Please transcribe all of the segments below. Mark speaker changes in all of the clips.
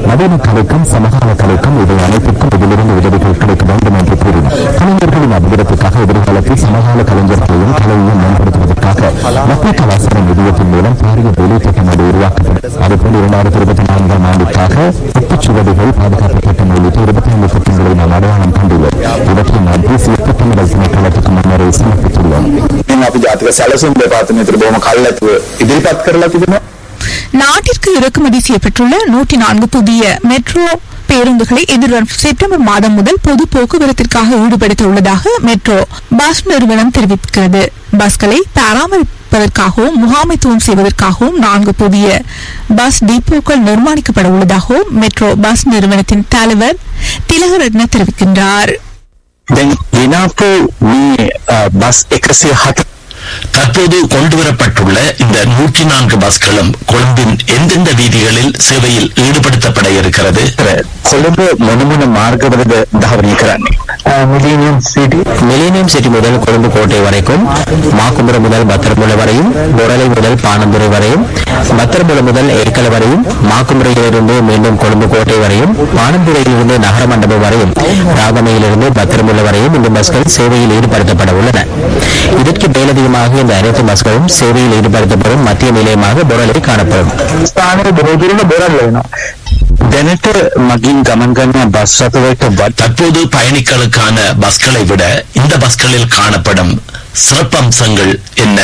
Speaker 1: நவீன கலைக்கும் சமகால கலைக்கும் இவை அனைத்திற்கும் இதிலிருந்து உதவிகள் கிடைக்க வேண்டும் என்று கூறினார் கலைஞர்களின் அபிவிருத்திக்காக எதிர்காலத்தில் சமகால கலைஞர்களையும் கலையையும் மேம்படுத்துவதற்காக மத்திய கலாச்சார நிதியத்தின் மூலம் பாரிய வேலை திட்டம் ஒன்று உருவாக்கப்பட்டது அதுபோல் இரண்டாயிரத்தி இருபத்தி நான்காம் ஆண்டுக்காக சுற்றுச்சுவடுகள் பாதுகாப்பு திட்டம் உள்ளிட்ட இருபத்தி ஐந்து திட்டங்களை நாம் அடையாளம் கண்டுள்ளோம் இவற்றை நாம் தேசிய திட்டமிடல் திணைக்களத்துக்கு முன்னரே சமர்ப்பித்துள்ளோம்
Speaker 2: ඉතින් අපි ජාතික සැලසුම් දෙපාර්තමේන්තුවට බොහොම කල්ැතුව ඉදිරිපත් කරලා තිබෙනවා.
Speaker 3: நாட்டிற்கு இறக்குமதி செய்யப்பட்டுள்ள நூற்றி நான்கு புதிய மெட்ரோ பேருந்துகளை எதிர்வரும் செப்டம்பர் மாதம் முதல் பொது போக்குவரத்திற்காக ஈடுபடுத்த உள்ளதாக மெட்ரோ பஸ் நிறுவனம் தெரிவிக்கிறது பஸ்களை பராமரிப்பதற்காகவும் முகாமைத்துவம் செய்வதற்காகவும் நான்கு புதிய பஸ் டிப்போக்கள் நிர்மாணிக்கப்பட உள்ளதாகவும் மெட்ரோ பஸ் நிறுவனத்தின் தலைவர் திலகரட்ன தெரிவிக்கின்றார்
Speaker 2: දැන් ගෙනාපු මේ බස් 107
Speaker 4: தற்போது கொண்டுவரப்பட்டுள்ள இந்த நூற்றி நான்கு பஸ்களும் கொழும்பின் எந்தெந்த வீதிகளில் சேவையில் ஈடுபடுத்தப்பட இருக்கிறது
Speaker 2: කොළඹ මොන මොන මාර්ගවලද ධාවනය කරන්නේ? මිලීනියම් සිටි
Speaker 5: மிலேனியம் சிட்டி முதல் கொழும்பு கோட்டை வரைக்கும் மாக்கும்புரம் முதல் பத்திரமுலை வரையும் பொரலை முதல் பானந்துறை வரையும் பத்திரமுலை முதல் ஏற்கல வரையும் மாக்கும்புரையிலிருந்து மீண்டும் கொழும்பு கோட்டை வரையும் பானந்துறையிலிருந்து நகர மண்டபம் வரையும் ராகமையிலிருந்து பத்திரமுலை வரையும் இந்த பஸ்கள் சேவையில் ஈடுபடுத்தப்பட உள்ளன இதற்கு மேலதிகமாக இந்த அனைத்து பஸ்களும் சேவையில் ஈடுபடுத்தப்படும் மத்திய நிலையமாக பொரலை காணப்படும்
Speaker 2: ස්ථානයේ බොහෝ දුරට බොරල් වෙනවා. දැනට මගින් ගමන් කරන බස් රථවලට වත්
Speaker 4: தற்போது பயணிகளுக்கான பஸ்களை விட இந்த பஸ்களில் காணப்படும் சிறப்பம்சங்கள் என்ன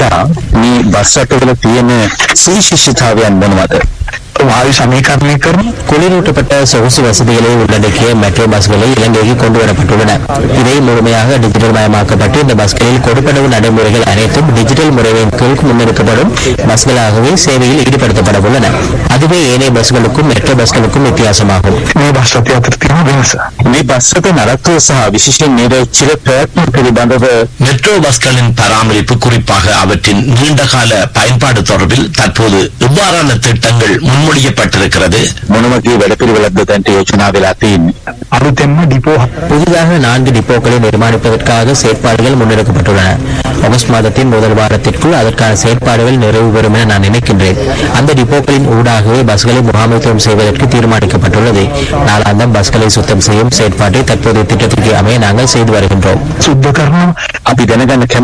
Speaker 2: මේ බස් රථවල තියෙන සුවිශේෂතාවයන් මොනවද? වායු සමීකරණය කරන
Speaker 5: குளிரூட்டப்பட்ட சொகுசு வசதிகளை உள்ளடக்கிய மெட்ரோ பஸ்களை இலங்கைக்கு கொண்டு வரப்பட்டுள்ளன இதை முழுமையாக டிஜிட்டல் மயமாக்கப்பட்டு இந்த பஸ்களில் கொடுப்பனவு நடைமுறைகள் அனைத்தும் டிஜிட்டல் முறையின் கீழ் முன்னெடுக்கப்படும் பஸ்களாகவே சேவையில் ஈடுபடுத்தப்பட உள்ளன அதுவே ஏனைய பஸ்களுக்கும் மெட்ரோ பஸ்களுக்கும் வித்தியாசமாகும்
Speaker 2: මේ බස් රථය අතර තියෙන වෙනස. මේ බස් රථ නඩත්තුව සහ විශේෂයෙන් නිරෝචිත ප්‍රයත්න පිළිබඳව
Speaker 4: மெட்ரோ பஸ்களின் பராமரிப்பு குறிப்பாக அவற்றின் நீண்டகால பயன்பாடு தொடர்பில் தற்போது இவ்வாறான திட்டங்கள் முன்மொழியப்பட்டிருக்கிறது
Speaker 2: මොනවගේ වැඩපිළිවෙලක්ද දැන්ට යෝජනා වෙලා තියෙන්නේ. අලුතෙන්ම ඩිපෝ
Speaker 5: புதிதாக நான்கு டிப்போக்களை நிர்மாணிப்பதற்காக செயற்பாடுகள் முன்னெடுக்கப்பட்டுள்ளன ஆகஸ்ட் மாதத்தின் முதல் வாரத்திற்குள் அதற்கான செயற்பாடுகள் நிறைவு பெறும் என நான் நினைக்கின்றேன் அந்த டிப்போக்களின் ஊடாகவே பஸ்களை முகாமைத்துவம் செய்வதற்கு தீர்மானிக்கப்பட்டுள்ளது நாளாந்தம் பஸ்களை சுத்தம் செய்யும் செயற்பாட்டை தற்போதைய திட்டத்திற்கு அமைய நாங்கள் செய்து வருகின்றோம்
Speaker 2: සුද්ධ කරනවා අපි දැනගන්න